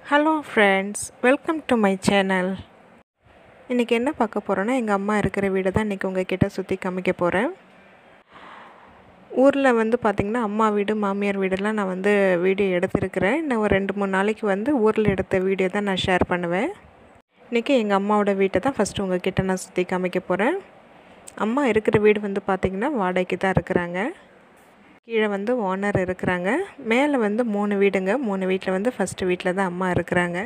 hello friends welcome to my channel இன்றைக்கி என்ன பார்க்க போகிறோன்னா எங்கள் அம்மா இருக்கிற வீடு தான் இன்றைக்கி உங்கள் கிட்ட சுற்றி காமிக்க போகிறேன் ஊரில் வந்து பார்த்திங்கன்னா அம்மா வீடு மாமியார் வீடெல்லாம் நான் வந்து வீடியோ எடுத்திருக்கிறேன் இன்னும் ஒரு ரெண்டு மூணு நாளைக்கு வந்து ஊரில் எடுத்த வீடியோ தான் நான் ஷேர் பண்ணுவேன் இன்றைக்கி எங்கள் அம்மாவோட வீட்டை தான் ஃபஸ்ட்டு உங்கள் கிட்ட நான் சுற்றி காமிக்க போகிறேன் அம்மா இருக்கிற வீடு வந்து பார்த்திங்கன்னா வாடகைக்கு தான் இருக்கிறாங்க கீழே வந்து ஓனர் இருக்கிறாங்க மேலே வந்து மூணு வீடுங்க மூணு வீட்டில் வந்து ஃபஸ்ட்டு வீட்டில் தான் அம்மா இருக்கிறாங்க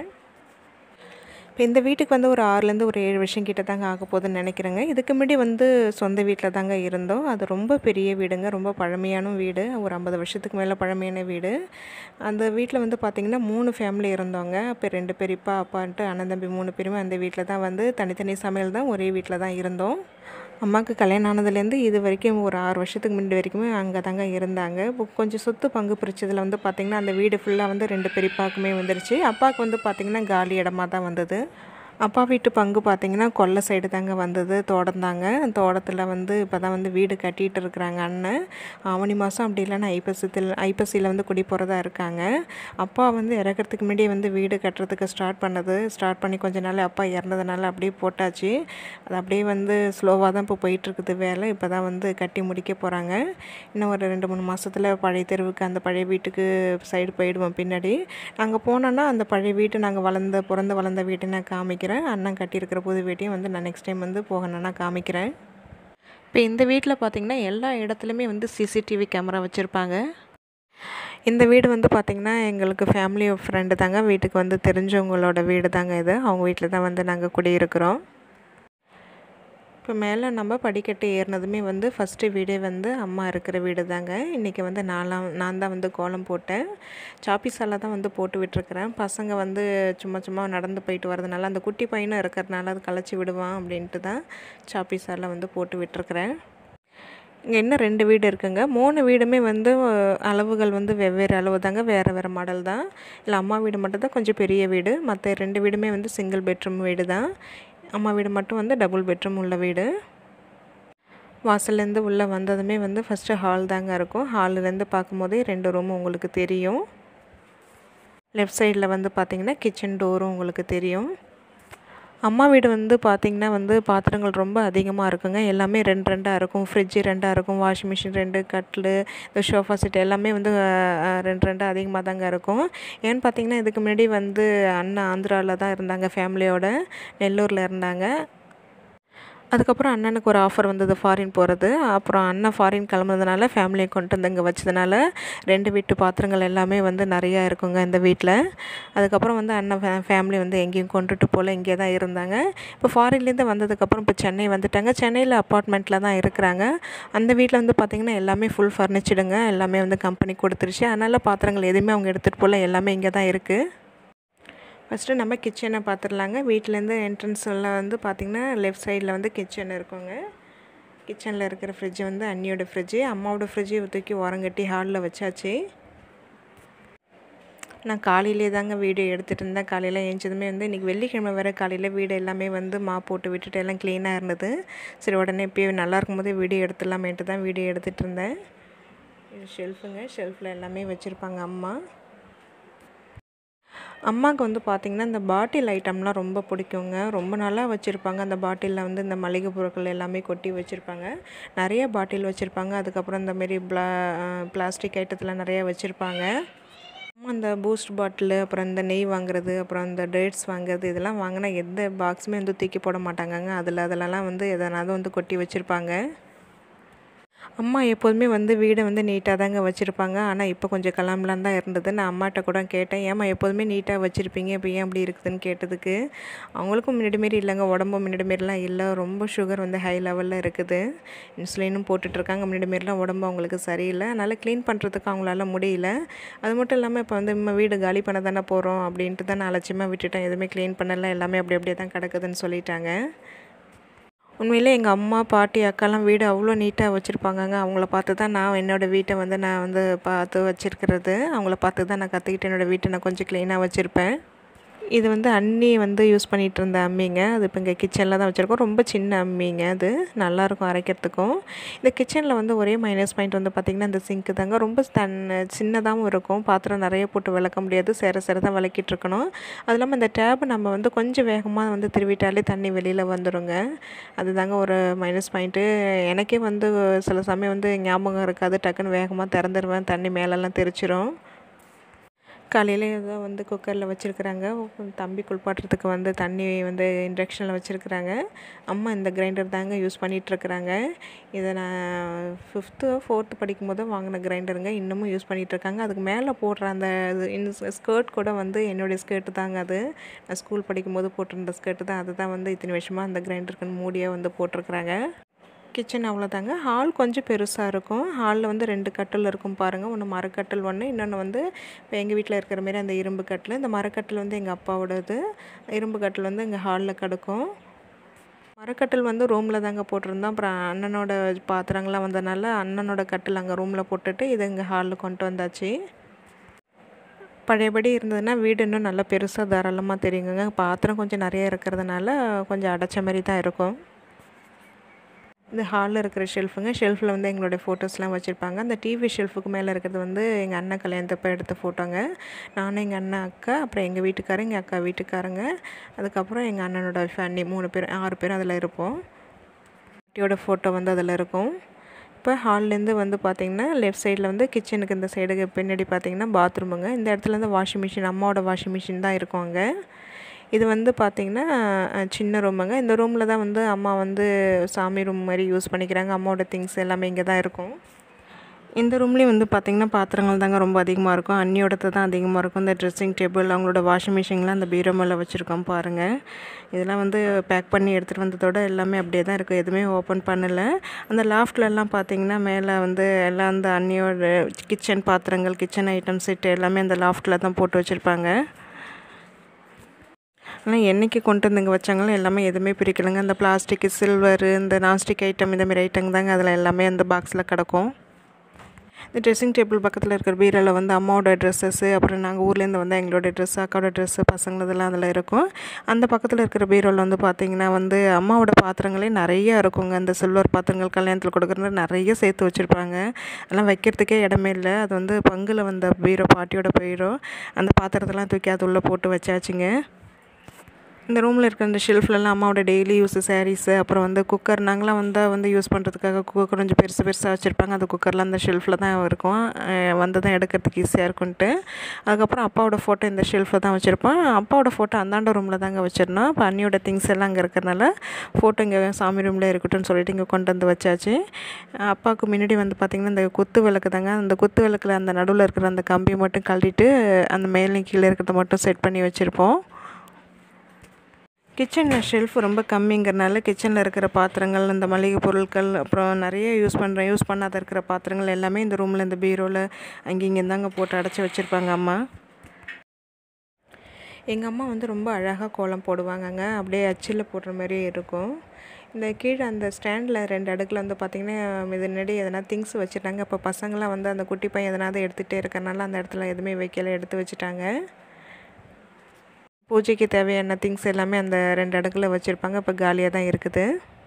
இப்போ இந்த வீட்டுக்கு வந்து ஒரு ஆறுலேருந்து ஒரு ஏழு வருஷம் கிட்ட தாங்க ஆக போகுதுன்னு நினைக்கிறேங்க இதுக்கு முன்னாடி வந்து சொந்த வீட்டில் தாங்க இருந்தோம் அது ரொம்ப பெரிய வீடுங்க ரொம்ப பழமையான வீடு ஒரு ஐம்பது வருஷத்துக்கு மேலே பழமையான வீடு அந்த வீட்டில் வந்து பார்த்திங்கன்னா மூணு ஃபேமிலி இருந்தோங்க அப்போ ரெண்டு பெரியப்பா அப்பான்ட்டு அண்ணன் தம்பி மூணு பேருமே அந்த வீட்டில் தான் வந்து தனித்தனி சமையல் தான் ஒரே வீட்டில் தான் இருந்தோம் அம்மாவுக்கு கல்யாணம் ஆனதுலேருந்து இது வரைக்கும் ஒரு ஆறு வருஷத்துக்கு முன்னாடி வரைக்குமே அங்கே தாங்க இருந்தாங்க இப்போ கொஞ்சம் சொத்து பங்கு பிரிச்சதில் வந்து பார்த்திங்கன்னா அந்த வீடு ஃபுல்லாக வந்து ரெண்டு பெரியப்பாக்குமே வந்துருச்சு அப்பாவுக்கு வந்து பார்த்திங்கன்னா காலி இடமா தான் வந்தது அப்பா வீட்டு பங்கு பார்த்திங்கன்னா கொல்லை சைடு தாங்க வந்தது தோட்டம் தாங்க தோட்டத்தில் வந்து இப்போ தான் வந்து வீடு கட்டிகிட்டு இருக்கிறாங்க அண்ணன் ஆவணி மாதம் அப்படி இல்லைன்னா ஐப்பசத்தில் ஐப்பசியில் வந்து குடி போகிறதா இருக்காங்க அப்பா வந்து இறக்கிறதுக்கு முன்னாடியே வந்து வீடு கட்டுறதுக்கு ஸ்டார்ட் பண்ணது ஸ்டார்ட் பண்ணி கொஞ்ச நாள் அப்பா இறந்ததுனால அப்படியே போட்டாச்சு அது அப்படியே வந்து ஸ்லோவாக தான் இப்போ போயிட்டுருக்குது வேலை இப்போ தான் வந்து கட்டி முடிக்க போகிறாங்க இன்னும் ஒரு ரெண்டு மூணு மாதத்தில் பழைய தெருவுக்கு அந்த பழைய வீட்டுக்கு சைடு போயிடுவோம் பின்னாடி நாங்கள் போனோன்னா அந்த பழைய வீட்டு நாங்கள் வளர்ந்த பிறந்த வளர்ந்த வீட்டை நான் காமிக்கிறேன் அண்ணன் கட்டியிருக்கிற புது வீட்டையும் வந்து நான் நெக்ஸ்ட் டைம் வந்து போகணுன்னா காமிக்கிறேன் இப்போ இந்த வீட்டில் பார்த்திங்கன்னா எல்லா இடத்துலையுமே வந்து சிசிடிவி கேமரா வச்சுருப்பாங்க இந்த வீடு வந்து பார்த்திங்கன்னா எங்களுக்கு ஃபேமிலி ஃப்ரெண்டு தாங்க வீட்டுக்கு வந்து தெரிஞ்சவங்களோட வீடு தாங்க இது அவங்க வீட்டில் தான் வந்து நாங்கள் குடியிருக்கிறோம் இப்போ மேலே நம்ம படிக்கட்டு ஏறினதுமே வந்து ஃபஸ்ட்டு வீடே வந்து அம்மா இருக்கிற வீடு தாங்க இன்றைக்கி வந்து நாலாம் நான் தான் வந்து கோலம் போட்டேன் சாப்பிசால தான் வந்து போட்டு விட்டுருக்குறேன் பசங்க வந்து சும்மா சும்மா நடந்து போயிட்டு வரதுனால அந்த குட்டி பையனும் இருக்கிறதுனால அது களைச்சி விடுவான் அப்படின்ட்டு தான் சாப்பிசால வந்து போட்டு விட்டுருக்குறேன் இங்கே இன்னும் ரெண்டு வீடு இருக்குங்க மூணு வீடுமே வந்து அளவுகள் வந்து வெவ்வேறு அளவு தாங்க வேறு வேறு மாடல் தான் இல்லை அம்மா வீடு மட்டும் தான் கொஞ்சம் பெரிய வீடு மற்ற ரெண்டு வீடுமே வந்து சிங்கிள் பெட்ரூம் வீடு தான் அம்மா வீடு மட்டும் வந்து டபுள் பெட்ரூம் உள்ள வீடு வாசல்லேருந்து உள்ளே வந்ததுமே வந்து ஃபஸ்ட்டு ஹால் தாங்க இருக்கும் ஹால்லேருந்து பார்க்கும்போதே ரெண்டு ரூமும் உங்களுக்கு தெரியும் லெஃப்ட் சைடில் வந்து பார்த்திங்கன்னா கிச்சன் டோரும் உங்களுக்கு தெரியும் அம்மா வீடு வந்து பார்த்திங்கன்னா வந்து பாத்திரங்கள் ரொம்ப அதிகமாக இருக்குங்க எல்லாமே ரெண்டு ரெண்டாக இருக்கும் ஃப்ரிட்ஜு ரெண்டாக இருக்கும் வாஷிங் மிஷின் ரெண்டு கட்லு இந்த ஷோஃபா செட் எல்லாமே வந்து ரெண்டு ரெண்டாக அதிகமாக தாங்க இருக்கும் ஏன்னு பார்த்திங்கன்னா இதுக்கு முன்னாடி வந்து அண்ணா ஆந்திராவில் தான் இருந்தாங்க ஃபேமிலியோட நெல்லூரில் இருந்தாங்க அதுக்கப்புறம் அண்ணனுக்கு ஒரு ஆஃபர் வந்தது ஃபாரின் போகிறது அப்புறம் அண்ணன் ஃபாரின் கிளம்புனதுனால ஃபேமிலியை கொண்டு வந்து இங்கே வச்சதுனால ரெண்டு வீட்டு பாத்திரங்கள் எல்லாமே வந்து நிறையா இருக்குங்க இந்த வீட்டில் அதுக்கப்புறம் வந்து அண்ணன் ஃபே ஃபேமிலி வந்து எங்கேயும் கொண்டுட்டு போகல இங்கே தான் இருந்தாங்க இப்போ ஃபாரின்லேருந்து வந்ததுக்கப்புறம் இப்போ சென்னை வந்துட்டாங்க சென்னையில் அப்பார்ட்மெண்ட்டில் தான் இருக்கிறாங்க அந்த வீட்டில் வந்து பார்த்திங்கன்னா எல்லாமே ஃபுல் ஃபர்னிச்சடுங்க எல்லாமே வந்து கம்பெனி கொடுத்துருச்சு அதனால் பாத்திரங்கள் எதுவுமே அவங்க எடுத்துகிட்டு போகல எல்லாமே இங்கே தான் இருக்குது ஃபஸ்ட்டு நம்ம கிச்சனை பார்த்துடலாங்க வீட்டிலேருந்து என்ட்ரன்ஸில் வந்து பார்த்திங்கன்னா லெஃப்ட் சைடில் வந்து கிச்சன் இருக்குங்க கிச்சனில் இருக்கிற ஃப்ரிட்ஜ் வந்து அண்ணியோட ஃப்ரிட்ஜு அம்மாவோட ஃப்ரிட்ஜு தூக்கி உரங்கட்டி ஹாலில் வச்சாச்சு நான் காலையிலே தாங்க வீடியோ எடுத்துகிட்டு இருந்தேன் காலையில் ஏஞ்சதுமே வந்து இன்றைக்கி வெள்ளிக்கிழமை வேறு காலையில் வீடு எல்லாமே வந்து மா போட்டு விட்டுட்டு எல்லாம் க்ளீனாக இருந்தது சரி உடனே இப்போயே நல்லா இருக்கும்போதே வீடியோ எடுத்துடலாமேன்ட்டு தான் வீடியோ எடுத்துகிட்டு இருந்தேன் இது ஷெல்ஃபுங்க ஷெல்ஃபில் எல்லாமே வச்சுருப்பாங்க அம்மா அம்மாவுக்கு வந்து பார்த்திங்கன்னா இந்த பாட்டில் ஐட்டம்லாம் ரொம்ப பிடிக்குங்க ரொம்ப நல்லா வச்சுருப்பாங்க அந்த பாட்டிலில் வந்து இந்த மளிகை பொருட்கள் எல்லாமே கொட்டி வச்சுருப்பாங்க நிறைய பாட்டில் வச்சுருப்பாங்க அதுக்கப்புறம் இந்த மாரி பிளா பிளாஸ்டிக் ஐட்டத்தில் நிறையா வச்சுருப்பாங்க அந்த பூஸ்ட் பாட்டிலு அப்புறம் இந்த நெய் வாங்குறது அப்புறம் இந்த டேட்ஸ் வாங்குறது இதெல்லாம் வாங்கினா எந்த பாக்ஸுமே வந்து தூக்கி போட மாட்டாங்கங்க அதில் அதிலலாம் வந்து எதனாவது வந்து கொட்டி வச்சுருப்பாங்க அம்மா எப்போதுமே வந்து வீடை வந்து நீட்டாக தாங்க வச்சுருப்பாங்க ஆனால் இப்போ கொஞ்சம் கிளம்பலான் தான் இருந்தது நான் அம்மாட்ட கூட கேட்டேன் ஏம்மா எப்போதுமே நீட்டாக வச்சுருப்பீங்க இப்போ ஏன் அப்படி இருக்குதுன்னு கேட்டதுக்கு அவங்களுக்கும் முன்னாடி மாரி இல்லைங்க உடம்பு முன்னாடி மாரிலாம் இல்லை ரொம்ப சுகர் வந்து ஹை லெவலில் இருக்குது இன்சுலினும் போட்டுட்ருக்காங்க முன்னாடி மாரிலாம் உடம்பு அவங்களுக்கு சரியில்லை அதனால் க்ளீன் பண்ணுறதுக்கு அவங்களால முடியல அது மட்டும் இல்லாமல் இப்போ வந்து நம்ம வீடு காலி பண்ண தானே போகிறோம் அப்படின்ட்டு தான் நான் அலட்சியமாக விட்டுட்டேன் எதுவுமே க்ளீன் பண்ணலை எல்லாமே அப்படி அப்படியே தான் கிடக்குதுன்னு சொல்லிட்டாங்க உண்மையிலே எங்கள் அம்மா பாட்டி அக்காலாம் வீடு அவ்வளோ நீட்டாக வச்சுருப்பாங்கங்க அவங்கள பார்த்து தான் நான் என்னோடய வீட்டை வந்து நான் வந்து பார்த்து வச்சுருக்கிறது அவங்கள பார்த்து தான் நான் கற்றுக்கிட்டு என்னோடய வீட்டை நான் கொஞ்சம் க்ளீனாக வச்சுருப்பேன் இது வந்து அண்ணி வந்து யூஸ் பண்ணிகிட்டு இருந்த அம்மிங்க அது இப்போ இங்கே கிச்சனில் தான் வச்சுருக்கோம் ரொம்ப சின்ன அம்மிங்க அது நல்லாயிருக்கும் அரைக்கிறதுக்கும் இந்த கிச்சனில் வந்து ஒரே மைனஸ் பாயிண்ட் வந்து பார்த்திங்கன்னா இந்த சிங்க்கு தாங்க ரொம்ப தன் சின்னதாகவும் இருக்கும் பாத்திரம் நிறைய போட்டு விளக்க முடியாது சேர சேர தான் விளக்கிட்டு இருக்கணும் அது இல்லாமல் இந்த டேப் நம்ம வந்து கொஞ்சம் வேகமாக வந்து திருவிட்டாலே தண்ணி வெளியில் வந்துடுங்க அதுதாங்க ஒரு மைனஸ் பாயிண்ட்டு எனக்கே வந்து சில சமயம் வந்து ஞாபகம் இருக்காது டக்குன்னு வேகமாக திறந்துருவேன் தண்ணி மேலெல்லாம் தெரிச்சிரும் காலையில் ஏதோ வந்து குக்கரில் வச்சுருக்குறாங்க தம்பி குளிப்பாட்டுறதுக்கு வந்து தண்ணி வந்து இண்டக்ஷனில் வச்சுருக்குறாங்க அம்மா இந்த கிரைண்டர் தாங்க யூஸ் பண்ணிகிட்ருக்குறாங்க இதை நான் ஃபிஃப்த்து ஃபோர்த்து படிக்கும் போது வாங்கின கிரைண்டருங்க இன்னமும் யூஸ் பண்ணிகிட்ருக்காங்க அதுக்கு மேலே போடுற அந்த இது ஸ்கர்ட் கூட வந்து என்னுடைய ஸ்கர்ட்டு தாங்க அது நான் ஸ்கூல் படிக்கும் போது போட்டிருந்த ஸ்கர்ட்டு தான் அதுதான் வந்து இத்தனை வருஷமாக அந்த கிரைண்டருக்குன்னு மூடியாக வந்து போட்டிருக்குறாங்க கிச்சன் அவ்வளோதாங்க ஹால் கொஞ்சம் பெருசாக இருக்கும் ஹாலில் வந்து ரெண்டு கட்டில் இருக்கும் பாருங்கள் ஒன்று மரக்கட்டில் ஒன்று இன்னொன்று வந்து இப்போ எங்கள் வீட்டில் இருக்கிற மாரி அந்த இரும்பு கட்டில் இந்த மரக்கட்டில் வந்து எங்கள் அப்பாவோடது இரும்பு கட்டில் வந்து எங்கள் ஹாலில் கிடக்கும் மரக்கட்டில் வந்து ரூமில் தாங்க போட்டிருந்தோம் அப்புறம் அண்ணனோட பாத்திரங்கள்லாம் வந்ததுனால அண்ணனோட கட்டில் அங்கே ரூமில் போட்டுட்டு இது எங்கள் ஹாலில் கொண்டு வந்தாச்சு பழையபடி இருந்ததுன்னா வீடு இன்னும் நல்லா பெருசாக தாராளமாக தெரியுங்க பாத்திரம் கொஞ்சம் நிறைய இருக்கிறதுனால கொஞ்சம் அடைச்ச மாதிரி தான் இருக்கும் இந்த ஹாலில் இருக்கிற ஷெல்ஃபுங்க ஷெல்ஃபில் வந்து எங்களுடைய ஃபோட்டோஸ்லாம் வச்சுருப்பாங்க அந்த டிவி ஷெல்ஃபுக்கு மேலே இருக்கிறது வந்து எங்கள் அண்ணன் கல்யாணத்தப்போ எடுத்த ஃபோட்டோங்க நானும் எங்கள் அண்ணன் அக்கா அப்புறம் எங்கள் வீட்டுக்காரங்க எங்கள் அக்கா வீட்டுக்காரங்க அதுக்கப்புறம் எங்கள் அண்ணனோட ஃபேமிலி மூணு பேர் ஆறு பேர் அதில் இருப்போம் குட்டியோட ஃபோட்டோ வந்து அதில் இருக்கும் இப்போ ஹால்லேருந்து வந்து பார்த்திங்கன்னா லெஃப்ட் சைடில் வந்து கிச்சனுக்கு இந்த சைடுக்கு பின்னாடி பார்த்திங்கன்னா பாத்ரூமுங்க இந்த இடத்துல இருந்து வாஷிங் மிஷின் அம்மாவோட வாஷிங் மிஷின் தான் இருக்கும் அங்கே இது வந்து பார்த்திங்கன்னா சின்ன ரூமுங்க இந்த ரூமில் தான் வந்து அம்மா வந்து சாமி ரூம் மாதிரி யூஸ் பண்ணிக்கிறாங்க அம்மாவோட திங்ஸ் எல்லாமே இங்கே தான் இருக்கும் இந்த ரூம்லேயும் வந்து பார்த்திங்கன்னா பாத்திரங்கள் தாங்க ரொம்ப அதிகமாக இருக்கும் அண்ணியோடது தான் அதிகமாக இருக்கும் இந்த ட்ரெஸ்ஸிங் டேபிள் அவங்களோட வாஷிங் மிஷின்லாம் அந்த பீரோ மேலே வச்சுருக்கோம் பாருங்கள் இதெல்லாம் வந்து பேக் பண்ணி எடுத்துகிட்டு வந்ததோட எல்லாமே அப்படியே தான் இருக்குது எதுவுமே ஓப்பன் பண்ணலை அந்த லாஃப்ட்லலாம் பார்த்திங்கன்னா மேலே வந்து எல்லாம் அந்த அண்ணியோட கிச்சன் பாத்திரங்கள் கிச்சன் ஐட்டம் செட்டு எல்லாமே அந்த லாஃப்ட்டில் தான் போட்டு வச்சுருப்பாங்க ஆனால் என்றைக்கு கொண்டு வந்து இங்கே வச்சாங்களோ எல்லாமே எதுவுமே பிரிக்கலைங்க இந்த பிளாஸ்டிக்கு சில்வரு இந்த நான்ஸ்டிக் ஐட்டம் இந்தமாரி ஐட்டம் தாங்க அதில் எல்லாமே அந்த பாக்ஸில் கிடக்கும் இந்த ட்ரெஸ்ஸிங் டேபிள் பக்கத்தில் இருக்கிற பீரோவில் வந்து அம்மாவோட ட்ரெஸ்ஸஸ்ஸு அப்புறம் நாங்கள் ஊர்லேருந்து வந்து எங்களோட ட்ரெஸ் அக்காவோட ட்ரெஸ்ஸு பசங்களதெல்லாம் அதில் இருக்கும் அந்த பக்கத்தில் இருக்கிற பீரோவில் வந்து பார்த்திங்கன்னா வந்து அம்மாவோட பாத்திரங்களே நிறைய இருக்குங்க அந்த சில்வர் பாத்திரங்கள் கல்யாணத்தில் கொடுக்குறது நிறைய சேர்த்து வச்சுருப்பாங்க அதெல்லாம் வைக்கிறதுக்கே இடமே இல்லை அது வந்து பங்கில் வந்த பீரோ பாட்டியோட பீரோ அந்த பாத்திரத்தெல்லாம் தூக்கி அது உள்ளே போட்டு வச்சாச்சுங்க இந்த ரூமில் இருக்கிற இந்த ஷெல்ஃப்லலாம் அம்மாவோட டெய்லி யூஸ் சாரீஸு அப்புறம் வந்து குக்கர் நாங்களாம் வந்தால் வந்து யூஸ் பண்ணுறதுக்காக குக்கர் கொஞ்சம் பெருசு பெருசாக வச்சுருப்பாங்க அந்த குக்கர்லாம் அந்த ஷெல்ஃபில் தான் இருக்கும் வந்து தான் எடுக்கிறதுக்கு ஈஸியாக இருக்குன்ட்டு அதுக்கப்புறம் அப்பாவோட ஃபோட்டோ இந்த ஷெல்ஃபில் தான் வச்சுருப்போம் அப்பாவோட ஃபோட்டோ அந்தாண்ட ரூமில் தாங்க வச்சிருந்தோம் இப்போ அண்ணியோட திங்ஸ் எல்லாம் அங்கே இருக்கிறனால ஃபோட்டோ இங்கே சாமி ரூமில் இருக்கட்டும்னு சொல்லிட்டு இங்கே கொண்டு வந்து வச்சாச்சு அப்பாவுக்கு முன்னாடி வந்து பார்த்திங்கன்னா இந்த குத்து விளக்கு தாங்க அந்த குத்து விளக்கில் அந்த நடுவில் இருக்கிற அந்த கம்பி மட்டும் கழட்டிட்டு அந்த மேலே கீழே இருக்கிறத மட்டும் செட் பண்ணி வச்சுருப்போம் கிச்சனில் ஷெல்ஃப் ரொம்ப கம்மிங்கிறனால கிச்சனில் இருக்கிற பாத்திரங்கள் இந்த மளிகை பொருட்கள் அப்புறம் நிறைய யூஸ் பண்ணுறேன் யூஸ் பண்ணாத இருக்கிற பாத்திரங்கள் எல்லாமே இந்த ரூமில் இந்த பீரோவில் அங்கே இங்கே தாங்க போட்டு அடைச்சி வச்சுருப்பாங்க அம்மா எங்கள் அம்மா வந்து ரொம்ப அழகாக கோலம் போடுவாங்கங்க அப்படியே அச்சில் போடுற மாதிரி இருக்கும் இந்த கீழே அந்த ஸ்டாண்டில் ரெண்டு அடுக்கில் வந்து பார்த்திங்கன்னா முன்னாடி எதனா திங்ஸ் வச்சுட்டாங்க இப்போ பசங்களாம் வந்து அந்த குட்டி பையன் எதனாவது எடுத்துகிட்டே இருக்கறனால அந்த இடத்துல எதுவுமே வைக்கல எடுத்து வச்சுட்டாங்க பூஜைக்கு தேவையான திங்ஸ் எல்லாமே அந்த ரெண்டு அடுக்கில் வச்சுருப்பாங்க இப்போ காலியாக தான் இருக்குது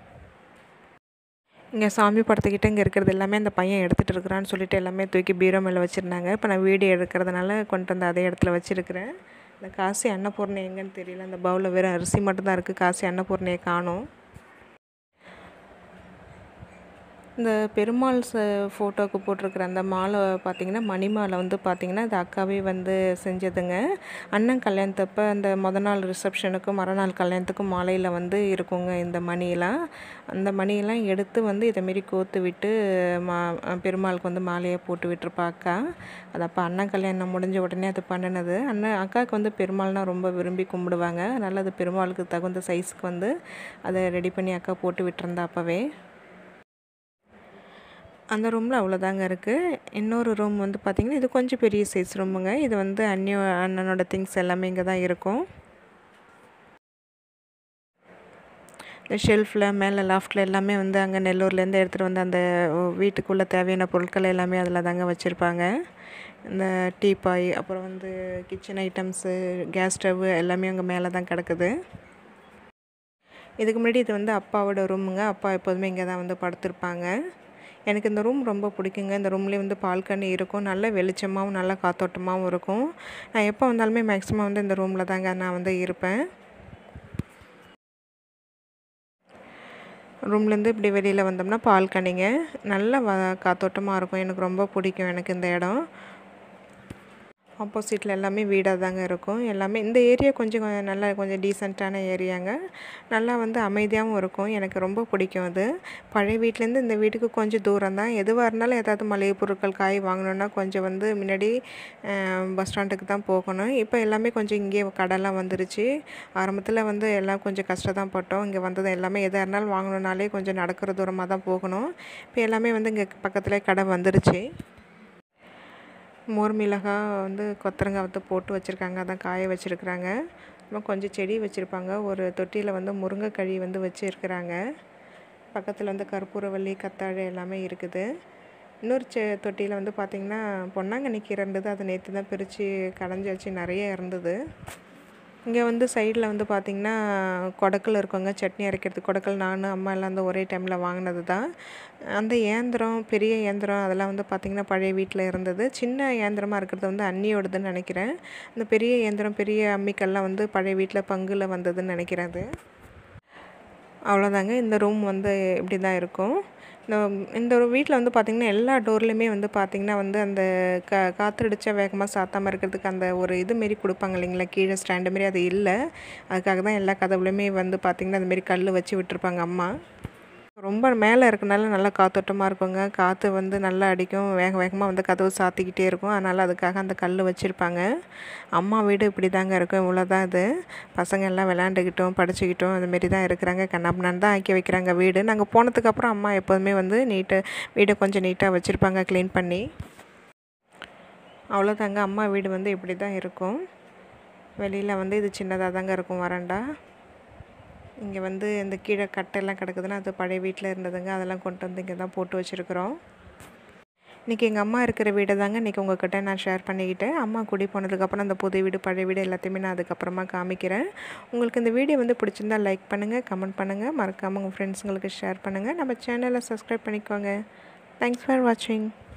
இங்கே சாமி படத்துக்கிட்ட இங்கே இருக்கிறது எல்லாமே அந்த பையன் எடுத்துகிட்டு இருக்கிறான்னு சொல்லிட்டு எல்லாமே தூக்கி பீரோ மேலே வச்சுருந்தாங்க இப்போ நான் வீடியோ எடுக்கிறதுனால கொண்டு வந்து அதே இடத்துல வச்சுருக்கிறேன் இந்த காசி அன்னபூர்ணை எங்கன்னு தெரியல அந்த பவுலில் வெறும் அரிசி மட்டும்தான் இருக்குது காசி அன்னபூர்ணையை காணும் இந்த பெருமாள் ச ஃபோட்டோவுக்கு போட்டிருக்கிற அந்த மாலை பார்த்திங்கன்னா மணி மாலை வந்து பார்த்திங்கன்னா அது அக்காவே வந்து செஞ்சதுங்க அண்ணன் கல்யாணத்தப்போ அந்த முத நாள் ரிசப்ஷனுக்கும் மறுநாள் கல்யாணத்துக்கும் மாலையில் வந்து இருக்குங்க இந்த மணியெல்லாம் அந்த மணியெல்லாம் எடுத்து வந்து இதேமாரி கோத்து விட்டு மா பெருமாளுக்கு வந்து மாலையை போட்டு விட்டுருப்பா அக்கா அது அப்போ அண்ணன் கல்யாணம் முடிஞ்ச உடனே அது பண்ணினது அண்ணன் அக்காவுக்கு வந்து பெருமாள்னால் ரொம்ப விரும்பி கும்பிடுவாங்க அதனால் அது பெருமாளுக்கு தகுந்த சைஸ்க்கு வந்து அதை ரெடி பண்ணி அக்கா போட்டு விட்டுருந்தா அப்போவே அந்த ரூமில் அவ்வளோதாங்க இருக்குது இன்னொரு ரூம் வந்து பார்த்திங்கன்னா இது கொஞ்சம் பெரிய சைஸ் ரூமுங்க இது வந்து அண்ணியோ அண்ணனோட திங்ஸ் எல்லாமே இங்கே தான் இருக்கும் இந்த ஷெல்ஃபில் மேலே லாஃப்டில் எல்லாமே வந்து அங்கே நெல்லூர்லேருந்து எடுத்துகிட்டு வந்து அந்த வீட்டுக்குள்ளே தேவையான பொருட்கள் எல்லாமே அதில் தாங்க வச்சுருப்பாங்க இந்த டீப்பாய் அப்புறம் வந்து கிச்சன் ஐட்டம்ஸு கேஸ் ஸ்டவ்வு எல்லாமே அங்கே மேலே தான் கிடக்குது இதுக்கு முன்னாடி இது வந்து அப்பாவோட ரூமுங்க அப்பா எப்போதுமே இங்கே தான் வந்து படுத்திருப்பாங்க எனக்கு இந்த ரூம் ரொம்ப பிடிக்குங்க இந்த ரூம்லேயே வந்து பால்கனி இருக்கும் நல்ல வெளிச்சமாகவும் நல்ல காத்தோட்டமாகவும் இருக்கும் நான் எப்போ வந்தாலுமே மேக்ஸிமம் வந்து இந்த ரூமில் தாங்க நான் வந்து இருப்பேன் ரூம்லேருந்து இப்படி வெளியில் வந்தோம்னா பால்கனிங்க நல்ல வ காத்தோட்டமாக இருக்கும் எனக்கு ரொம்ப பிடிக்கும் எனக்கு இந்த இடம் ஆப்போசிட்டில் எல்லாமே வீடாக தாங்க இருக்கும் எல்லாமே இந்த ஏரியா கொஞ்சம் நல்லா கொஞ்சம் டீசெண்டான ஏரியாங்க நல்லா வந்து அமைதியாகவும் இருக்கும் எனக்கு ரொம்ப பிடிக்கும் அது பழைய வீட்டிலேருந்து இந்த வீட்டுக்கு கொஞ்சம் தூரம் தான் எதுவாக இருந்தாலும் ஏதாவது மளிகை பொருட்கள் காய் வாங்கணுன்னா கொஞ்சம் வந்து முன்னாடி பஸ் ஸ்டாண்டுக்கு தான் போகணும் இப்போ எல்லாமே கொஞ்சம் இங்கே கடைலாம் வந்துருச்சு ஆரம்பத்தில் வந்து எல்லாம் கொஞ்சம் கஷ்டம் தான் பட்டோம் இங்கே வந்தது எல்லாமே எதாக இருந்தாலும் வாங்கணுன்னாலே கொஞ்சம் நடக்கிற தூரமாக தான் போகணும் இப்போ எல்லாமே வந்து இங்கே பக்கத்தில் கடை வந்துருச்சு மோர் மிளகாய் வந்து கொத்தரங்காய் வந்து போட்டு வச்சுருக்காங்க அதான் காய வச்சுருக்குறாங்க அப்புறம் கொஞ்சம் செடி வச்சுருப்பாங்க ஒரு தொட்டியில் வந்து முருங்கைக்கழி வந்து வச்சுருக்குறாங்க பக்கத்தில் வந்து கற்பூரவள்ளி கத்தாழை எல்லாமே இருக்குது இன்னொரு செ தொட்டியில் வந்து பார்த்திங்கன்னா பொன்னாங்கண்ணி கீரை இருந்தது அதை நேற்று தான் பிரித்து கடைஞ்சி வச்சு நிறைய இருந்தது இங்கே வந்து சைடில் வந்து பார்த்திங்கன்னா கொடக்கல் இருக்குங்க சட்னி அரைக்கிறதுக்கு கொடக்கல் நான் அம்மா எல்லாம் வந்து ஒரே டைமில் வாங்கினது தான் அந்த இயந்திரம் பெரிய இயந்திரம் அதெல்லாம் வந்து பார்த்திங்கன்னா பழைய வீட்டில் இருந்தது சின்ன இயந்திரமாக இருக்கிறது வந்து அண்ணியோடதுன்னு நினைக்கிறேன் அந்த பெரிய இயந்திரம் பெரிய அம்மிக்கல்லாம் வந்து பழைய வீட்டில் பங்கில் வந்ததுன்னு நினைக்கிறேன் அது அவ்வளோதாங்க இந்த ரூம் வந்து இப்படி தான் இருக்கும் இந்த இந்த ஒரு வீட்டில் வந்து பார்த்திங்கன்னா எல்லா டோர்லேயுமே வந்து பார்த்திங்கன்னா வந்து அந்த க காற்றடிச்சா வேகமாக சாத்தாமல் இருக்கிறதுக்கு அந்த ஒரு இது மாரி கொடுப்பாங்க இல்லைங்களா கீழே ஸ்டாண்டு மாரி அது இல்லை அதுக்காக தான் எல்லா கதவுலையுமே வந்து பார்த்திங்கன்னா அதுமாரி கல் வச்சு விட்டுருப்பாங்க அம்மா ரொம்ப மேலே இருக்கனால நல்லா காத்தோட்டமாக இருக்குங்க காற்று வந்து நல்லா அடிக்கும் வேக வேகமாக வந்து கதவு சாத்திக்கிட்டே இருக்கும் அதனால் அதுக்காக அந்த கல் வச்சுருப்பாங்க அம்மா வீடு இப்படி தாங்க இருக்கும் இவ்வளோதான் இது பசங்க எல்லாம் விளாண்டுக்கிட்டோம் படிச்சுக்கிட்டோம் அதுமாரி தான் இருக்கிறாங்க கண்ணாப்பினான் தான் ஆக்கி வைக்கிறாங்க வீடு நாங்கள் போனதுக்கப்புறம் அம்மா எப்போதுமே வந்து நீட்டாக வீடை கொஞ்சம் நீட்டாக வச்சுருப்பாங்க க்ளீன் பண்ணி அவ்வளோதாங்க அம்மா வீடு வந்து இப்படி தான் இருக்கும் வெளியில் வந்து இது சின்னதாக தாங்க இருக்கும் வராண்டா இங்கே வந்து இந்த கீழே கட்டெல்லாம் கிடக்குதுன்னா அது பழைய வீட்டில் இருந்ததுங்க அதெல்லாம் கொண்டு வந்து இங்கே தான் போட்டு வச்சுருக்குறோம் இன்றைக்கி எங்கள் அம்மா இருக்கிற வீடை தாங்க இன்றைக்கி உங்கள்கிட்ட நான் ஷேர் பண்ணிக்கிட்டேன் அம்மா குடி போனதுக்கப்புறம் அந்த புது வீடு பழைய வீடு எல்லாத்தையுமே நான் அதுக்கப்புறமா காமிக்கிறேன் உங்களுக்கு இந்த வீடியோ வந்து பிடிச்சிருந்தா லைக் பண்ணுங்கள் கமெண்ட் பண்ணுங்கள் மறக்காமல் உங்கள் ஃப்ரெண்ட்ஸுங்களுக்கு ஷேர் பண்ணுங்கள் நம்ம சேனலை சப்ஸ்கிரைப் பண்ணிக்கோங்க தேங்க்ஸ் ஃபார் வாட்சிங்